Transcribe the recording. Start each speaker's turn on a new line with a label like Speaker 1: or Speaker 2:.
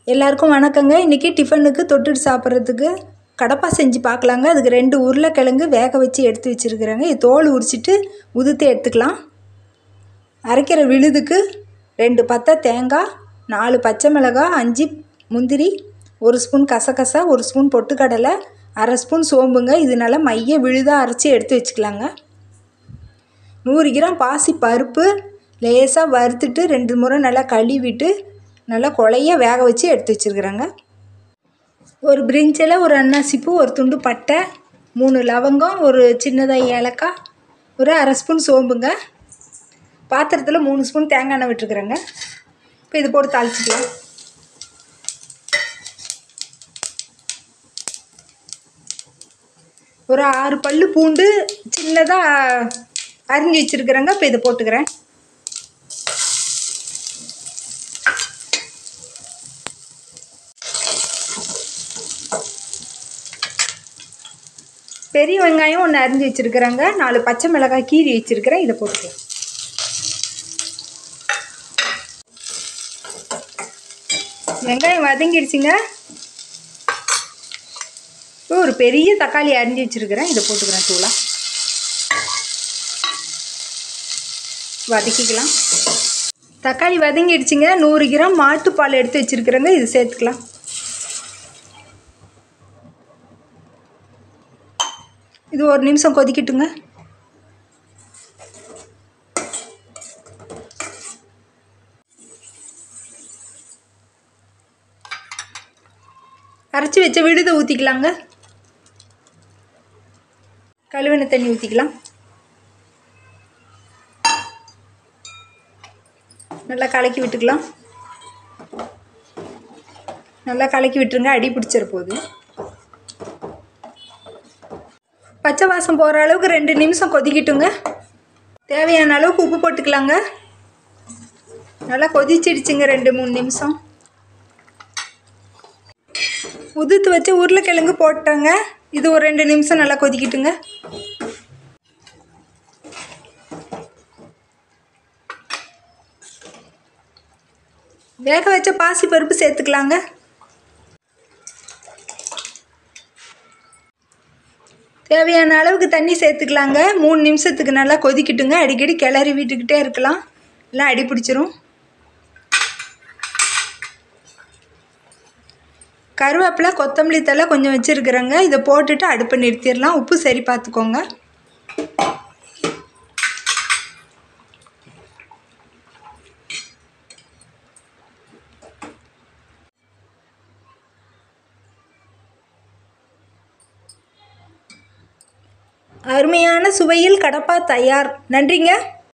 Speaker 1: எல்லாருக்கும் வணக்கங்க இன்றைக்கி டிஃபனுக்கு தொட்டுட்டு சாப்பிட்றதுக்கு கடப்பா செஞ்சு பார்க்கலாங்க அதுக்கு ரெண்டு உருளைக்கிழங்கு வேக வச்சு எடுத்து வச்சுருக்குறேங்க இது தோல் உரிச்சிட்டு உதுத்து எடுத்துக்கலாம் அரைக்கிற விழுதுக்கு ரெண்டு பத்தை தேங்காய் நாலு பச்சை மிளகாய் அஞ்சு முந்திரி ஒரு ஸ்பூன் கசகசா ஒரு ஸ்பூன் பொட்டுக்கடலை அரை ஸ்பூன் சோம்புங்க இது நல்லா மைய விழுதாக அரைச்சி எடுத்து வச்சுக்கலாங்க நூறு கிராம் பாசி பருப்பு லேசாக வறுத்துட்டு ரெண்டு முறை நல்லா கழுவிட்டு நல்லா குழைய வேக வச்சு எடுத்து வச்சுருக்குறேங்க ஒரு பிரிஞ்சில் ஒரு அன்னாசிப்பூ ஒரு துண்டு பட்டை மூணு லவங்கம் ஒரு சின்னதாக ஏலக்காய் ஒரு அரை ஸ்பூன் சோம்புங்க பாத்திரத்தில் மூணு ஸ்பூன் தேங்காய் எண்ணெய் விட்டுருக்குறேங்க இப்போ இது போட்டு தாளிச்சிக்கலாம் ஒரு ஆறு பல்லு பூண்டு சின்னதாக அரிஞ்சு வச்சுருக்குறேங்க இப்போ இதை போட்டுக்கிறேன் பெரிய வெங்காயம் ஒன்று அரிஞ்சு வச்சுருக்குறேங்க நாலு பச்சை மிளகாய் கீரி வச்சுருக்கிறேன் இதை போட்டுக்கலாம் வெங்காயம் வதங்கிடுச்சுங்க இப்போ ஒரு பெரிய தக்காளி அரிஞ்சு வச்சுருக்கிறேன் இதை போட்டுக்கிறேன் தூளாக வதக்கிக்கலாம் தக்காளி வதங்கிடுச்சுங்க நூறு கிராம் மாட்டுப்பால் எடுத்து வச்சுருக்குறேங்க இது சேர்த்துக்கலாம் இது ஒரு நிமிஷம் கொதிக்கட்டுங்க அரைச்சி வச்ச விடுதை ஊற்றிக்கலாங்க கழுவின தண்ணி ஊற்றிக்கலாம் நல்லா கலக்கி விட்டுக்கலாம் நல்லா கலக்கி விட்டுருங்க அடி பிடிச்சிட போகுது பச்சை வாசம் போகிற அளவுக்கு ரெண்டு நிமிஷம் கொதிக்கட்டுங்க தேவையான அளவுக்கு உப்பு போட்டுக்கலாங்க நல்லா கொதிச்சிடுச்சுங்க ரெண்டு மூணு நிமிஷம் உதுத்து வச்சு உருளைக்கிழங்கு போட்டேங்க இது ஒரு ரெண்டு நிமிஷம் நல்லா கொதிக்கட்டுங்க வேக வச்ச பாசி பருப்பு சேர்த்துக்கலாங்க தேவையான அளவுக்கு தண்ணி சேர்த்துக்கலாங்க மூணு நிமிஷத்துக்கு நல்லா கொதிக்கட்டுங்க அடிக்கடி கிளறி விட்டுக்கிட்டே இருக்கலாம் இல்லை அடி பிடிச்சிரும் கருவேப்பிலை கொத்தமல்லி தழை கொஞ்சம் வச்சுருக்குறேங்க இதை போட்டுட்டு அடுப்பை நிறுத்திடலாம் உப்பு சரி பார்த்துக்கோங்க அருமையான சுவையில் கடப்பா தயார் நன்றிங்க